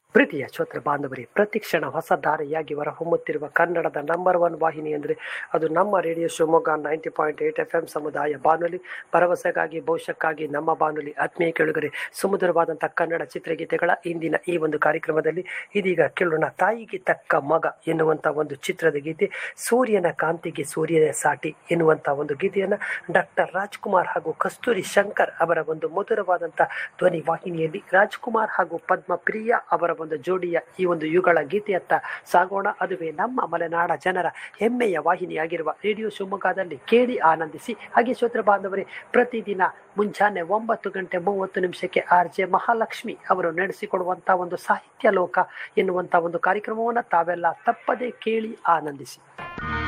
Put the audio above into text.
ಪ್ರೀತಿಯ ಶ್ರೋತೃ ಬಾಂಧವರೇ ಪ್ರತಿಕ್ಷಣ ಹೊಸ ಧಾರೆಯಾಗಿ ಹೊರಹೊಮ್ಮುತ್ತಿರುವ ಕನ್ನಡದ ನಂಬರ್ ಒನ್ ವಾಹಿನಿ ಅಂದರೆ ಅದು ನಮ್ಮ radio Shivamogga ninety point eight F M ಸಮುದಾಯ ಬಾನುಲಿ ಭರವಸೆಗಾಗಿ ಭವಿಷ್ಯಕ್ಕಾಗಿ ನಮ್ಮ ಬಾನುಲಿ ಆತ್ಮೀಯ ಕೆಳಗರೆ ಸುಮಧುರವಾದಂಥ ಕನ್ನಡ ಚಿತ್ರಗೀತೆಗಳ ಇಂದಿನ ಈ ಒಂದು ಕಾರ್ಯಕ್ರಮದಲ್ಲಿ ಇದೀಗ ಕೇಳೋಣ ತಾಯಿಗೆ ತಕ್ಕ ಮಗ ಎನ್ನುವಂಥ ಒಂದು ಚಿತ್ರದ ಗೀತೆ ಸೂರ್ಯನ ಕಾಂತಿಗೆ ಸೂರ್ಯನ ಸಾಟಿ ಎನ್ನುವಂಥ ಒಂದು ಗೀತೆಯನ್ನು ಡಾಕ್ಟರ್ ರಾಜ್ಕುಮಾರ್ ಹಾಗೂ ಕಸ್ತೂರಿ ಶಂಕರ್ ಅವರ ಒಂದು ಮಧುರವಾದಂಥ ಧ್ವನಿ ವಾಹಿನಿಯಲ್ಲಿ ರಾಜ್ಕುಮಾರ್ ಹಾಗೂ ಪದ್ಮಪ್ರಿಯ ಅವರ ಒಂದು ಜೋಡಿಯ ಈ ಒಂದು ಯುಗಳ ಗೀತೆಯತ್ತ ಸಾಗೋಣ ಅದುವೇ ನಮ್ಮ ಮಲೆನಾಡ ಜನರ ಹೆಮ್ಮೆಯ ವಾಹಿನಿಯಾಗಿರುವ ರೇಡಿಯೋ ಶಿವಮೊಗ್ಗದಲ್ಲಿ ಕೇಳಿ ಆನಂದಿಸಿ ಹಾಗೆ ಶ್ರೋತೃ ಬಾಂಧವರೇ ಪ್ರತಿದಿನ ಮುಂಜಾನೆ ಒಂಬತ್ತು ಗಂಟೆ ಮೂವತ್ತು ನಿಮಿಷಕ್ಕೆ ಆರ್ ಜೆ ಮಹಾಲಕ್ಷ್ಮಿ ಅವರು ನಡೆಸಿಕೊಡುವಂಥ ಒಂದು ಸಾಹಿತ್ಯ ಲೋಕ ಎನ್ನುವಂಥ ಒಂದು ಕಾರ್ಯಕ್ರಮವನ್ನು ತಾವೆಲ್ಲ ತಪ್ಪದೇ ಕೇಳಿ ಆನಂದಿಸಿ